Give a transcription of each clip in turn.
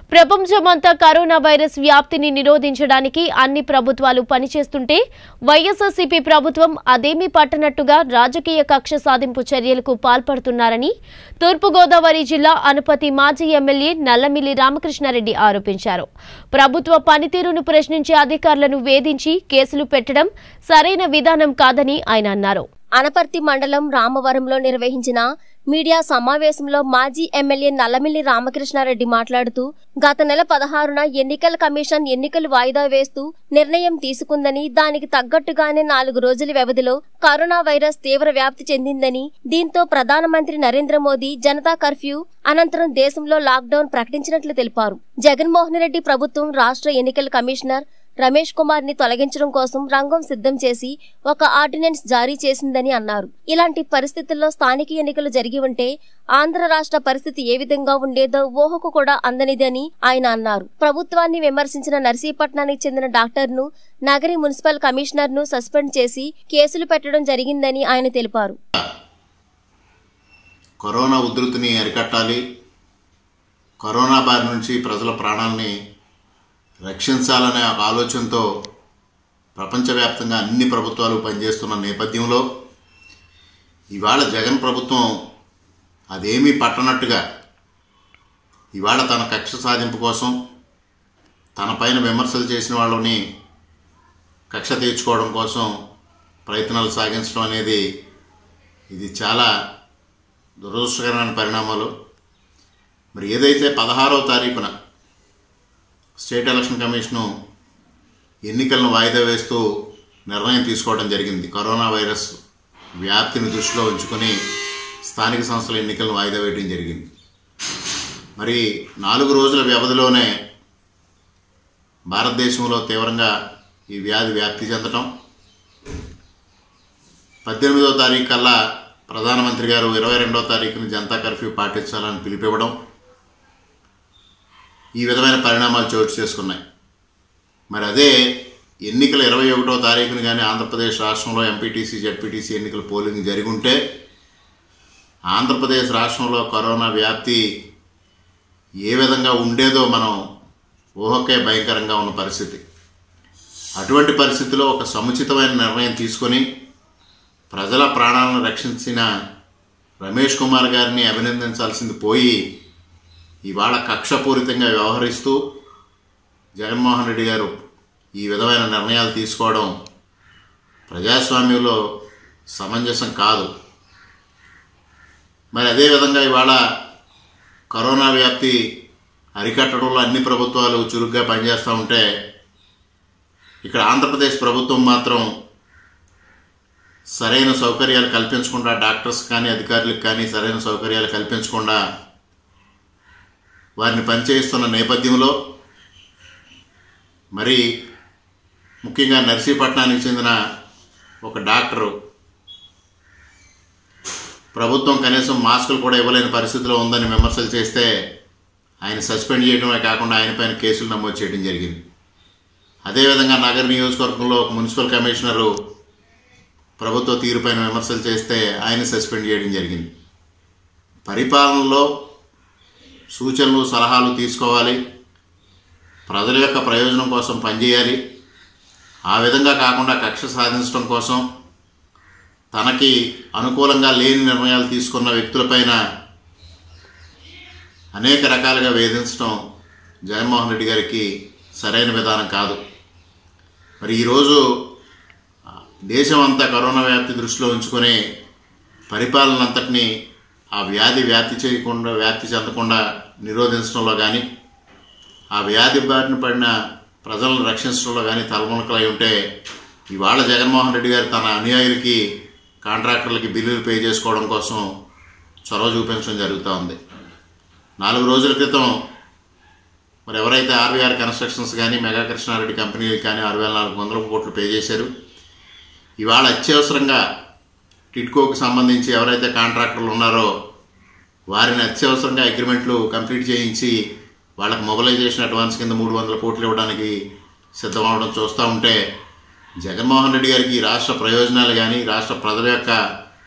ప్రపంచమంతా corona virus వ్యాప్తిని నిరోధించడానికి అన్ని ప్రభుత్వాలు పనిచేస్తుంటే వైఎస్ఆర్సీపీ ప్రభుత్వం అదేమీ పట్టనట్టుగా రాజకీయ కక్ష సాధింపు చర్యలకు పాల్పడుతున్నారని తూర్పుగోదావరి జిల్లా అనుపతి మాజీ ఎమ్మెల్యే నల్లమిల్లి రామకృష్ణారెడ్డి ఆరోపించారు ప్రభుత్వ పనితీరును ప్రశ్నించే అధికారులను వేధించి కేసులు పెట్టడం సరైన విధానం కాదని ఆయన అన్నారు అనపర్తి మండలం రామవరంలో నిర్వహించిన మీడియా సమావేశంలో మాజీ ఎమ్మెల్యే నల్లమిల్లి రామకృష్ణారెడ్డి మాట్లాడుతూ గత నెల పదహారున ఎన్నికల కమిషన్ ఎన్నికలు వాయిదా వేస్తూ నిర్ణయం తీసుకుందని దానికి తగ్గట్టుగానే నాలుగు రోజుల వ్యవధిలో కరోనా వైరస్ తీవ్ర వ్యాప్తి చెందిందని దీంతో ప్రధానమంత్రి నరేంద్ర మోదీ జనతా కర్ఫ్యూ అనంతరం దేశంలో లాక్డౌన్ ప్రకటించినట్లు తెలిపారు జగన్మోహన్ రెడ్డి ప్రభుత్వం రాష్ట్ర ఎన్నికల కమిషనర్ రమేష్ కుమార్ ని తొలగించడం కోసం రంగం సిద్ధం చేసి ఒక ఆర్డినెన్స్ జారీ చేసిందని అన్నారు ఇలాంటి పరిస్థితుల్లో స్థానిక ఎన్నికలు జరిగి ఉంటే ఆంధ్ర రాష్ట్ర పరిస్థితి ఏ విధంగా ఉండేదో ఊహకు కూడా అందనిదని ఆయన అన్నారు ప్రభుత్వాన్ని విమర్శించిన నర్సీపట్నానికి చెందిన డాక్టర్ను నగరి మున్సిపల్ కమిషనర్ను సస్పెండ్ చేసి కేసులు పెట్టడం జరిగిందని ఆయన తెలిపారు కరోనా ఉధృతిని అరికట్టాలి కరోనా బారి నుంచి ప్రజల ప్రాణాలని రక్షించాలనే ఒక ఆలోచనతో ప్రపంచవ్యాప్తంగా అన్ని ప్రభుత్వాలు పనిచేస్తున్న నేపథ్యంలో ఇవాళ జగన్ ప్రభుత్వం అదేమీ పట్టనట్టుగా ఇవాళ తన కక్ష సాధింపు కోసం తన పైన విమర్శలు చేసిన వాళ్ళని కక్ష తీర్చుకోవడం కోసం ప్రయత్నాలు సాగించడం అనేది ఇది చాలా దురదృష్టకరమైన పరిణామాలు మరి ఏదైతే పదహారవ తారీఖున స్టేట్ ఎలక్షన్ కమిషను ఎన్నికలను వాయిదా వేస్తూ నిర్ణయం తీసుకోవడం జరిగింది కరోనా వైరస్ వ్యాప్తిని దృష్టిలో ఉంచుకొని స్థానిక సంస్థల ఎన్నికలను వాయిదా వేయడం జరిగింది మరి నాలుగు రోజుల వ్యవధిలోనే భారతదేశంలో తీవ్రంగా ఈ వ్యాధి వ్యాప్తి చెందటం పద్దెనిమిదవ తారీఖు కల్లా ప్రధానమంత్రి గారు ఇరవై రెండవ తారీఖున జనతా కర్ఫ్యూ పాటించాలని పిలిపివ్వడం ఈ విధమైన పరిణామాలు చోటు చేసుకున్నాయి మరి అదే ఎన్నికల ఇరవై ఒకటో తారీఖున కానీ ఆంధ్రప్రదేశ్ రాష్ట్రంలో ఎంపీటీసీ జడ్పీటీసీ ఎన్నికల పోలింగ్ జరిగి ఉంటే ఆంధ్రప్రదేశ్ రాష్ట్రంలో కరోనా వ్యాప్తి ఏ విధంగా ఉండేదో మనం ఊహకే భయంకరంగా ఉన్న పరిస్థితి అటువంటి పరిస్థితిలో ఒక సముచితమైన నిర్ణయం తీసుకొని ప్రజల ప్రాణాలను రక్షించిన రమేష్ కుమార్ గారిని అభినందించాల్సింది పోయి ఇవాళ కక్షపూరితంగా వ్యవహరిస్తూ జగన్మోహన్ రెడ్డి గారు ఈ విధమైన నిర్ణయాలు తీసుకోవడం ప్రజాస్వామ్యంలో సమంజసం కాదు మరి అదేవిధంగా ఇవాళ కరోనా వ్యాప్తి అరికట్టడంలో అన్ని ప్రభుత్వాలు చురుగ్గా పనిచేస్తూ ఉంటే ఇక్కడ ఆంధ్రప్రదేశ్ ప్రభుత్వం మాత్రం సరైన సౌకర్యాలు కల్పించకుండా డాక్టర్స్ కానీ అధికారులకు కానీ సరైన సౌకర్యాలు కల్పించకుండా వారిని పనిచేయిస్తున్న నేపథ్యంలో మరి ముఖ్యంగా నర్సీపట్నానికి చెందిన ఒక డాక్టరు ప్రభుత్వం కనీసం మాస్కులు కూడా ఇవ్వలేని పరిస్థితిలో ఉందని విమర్శలు చేస్తే ఆయన సస్పెండ్ చేయడమే కాకుండా ఆయన పైన కేసులు నమోదు చేయడం జరిగింది అదేవిధంగా నగర నియోజకవర్గంలో ఒక మున్సిపల్ కమిషనరు ప్రభుత్వ తీరుపైన విమర్శలు చేస్తే ఆయన సస్పెండ్ చేయడం జరిగింది పరిపాలనలో సూచనలు సలహాలు తీసుకోవాలి ప్రజల యొక్క ప్రయోజనం కోసం పనిచేయాలి ఆ విధంగా కాకుండా కక్ష సాధించడం కోసం తనకి అనుకూలంగా లేని నిర్ణయాలు తీసుకున్న వ్యక్తులపైన అనేక రకాలుగా వేధించడం జగన్మోహన్ రెడ్డి గారికి సరైన విధానం కాదు మరి ఈరోజు దేశం అంతా కరోనా వ్యాప్తి దృష్టిలో ఉంచుకొని పరిపాలన అంతటిని ఆ వ్యాధి వ్యాప్తి చేయకుండా వ్యాప్తి చెందకుండా నిరోధించడంలో కానీ ఆ వ్యాధి బారిన పడిన ప్రజలను రక్షించడంలో కానీ తలమునకలై ఉంటే ఇవాళ జగన్మోహన్ రెడ్డి గారు తన అనుయాయులకి కాంట్రాక్టర్లకి బిల్లులు పే చేసుకోవడం కోసం చొరవ చూపించడం జరుగుతూ ఉంది నాలుగు రోజుల క్రితం మరి ఎవరైతే ఆర్వీఆర్ కన్స్ట్రక్షన్స్ కానీ మెగా కృష్ణారెడ్డి కంపెనీలకు కానీ ఆరు వేల నాలుగు వందల కోట్లు పే చేశారు ఇవాళ అత్యవసరంగా టిట్కోకు సంబంధించి ఎవరైతే కాంట్రాక్టర్లు ఉన్నారో వారిని అత్యవసరంగా అగ్రిమెంట్లు కంప్లీట్ చేయించి వాళ్ళకి మొబిలైజేషన్ అడ్వాన్స్ కింద మూడు వందల కోట్లు ఇవ్వడానికి సిద్ధమవడం చూస్తూ ఉంటే జగన్మోహన్ రెడ్డి గారికి ఈ రాష్ట్ర ప్రయోజనాలు కానీ రాష్ట్ర ప్రజల యొక్క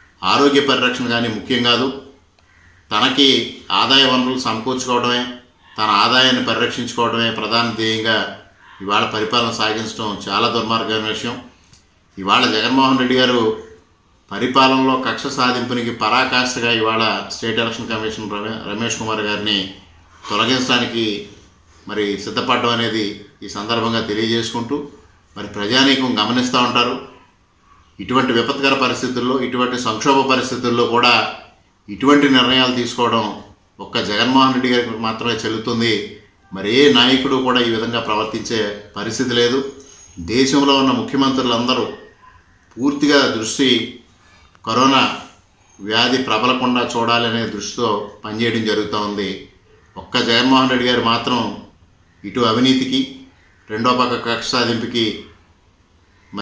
ఆరోగ్య పరిరక్షణ కానీ ముఖ్యం కాదు తనకి ఆదాయ వనరులు సమకూర్చుకోవడమే తన ఆదాయాన్ని పరిరక్షించుకోవడమే ప్రధాన ధ్యేయంగా ఇవాళ పరిపాలన సాగించడం చాలా దుర్మార్గమైన విషయం ఇవాళ జగన్మోహన్ రెడ్డి గారు పరిపాలనలో కక్ష సాధింపునికి పరాకాష్ఠగా ఇవాళ స్టేట్ ఎలక్షన్ కమిషన్ రమే రమేష్ కుమార్ గారిని తొలగించడానికి మరి సిద్ధపడడం అనేది ఈ సందర్భంగా తెలియజేసుకుంటూ మరి ప్రజానీకం గమనిస్తూ ఉంటారు ఇటువంటి విపత్కర పరిస్థితుల్లో ఇటువంటి సంక్షోభ పరిస్థితుల్లో కూడా ఇటువంటి నిర్ణయాలు తీసుకోవడం ఒక్క జగన్మోహన్ రెడ్డి గారికి మాత్రమే చెల్లుతుంది మరి ఏ నాయకుడు కూడా ఈ విధంగా ప్రవర్తించే పరిస్థితి లేదు దేశంలో ఉన్న ముఖ్యమంత్రులందరూ పూర్తిగా దృష్టి కరోనా వ్యాధి ప్రబలకుండా చూడాలనే దృష్టితో పనిచేయడం జరుగుతూ ఉంది ఒక్క జగన్మోహన్ రెడ్డి గారు మాత్రం ఇటు అవినీతికి రెండో పక్క కక్ష సాధింపుకి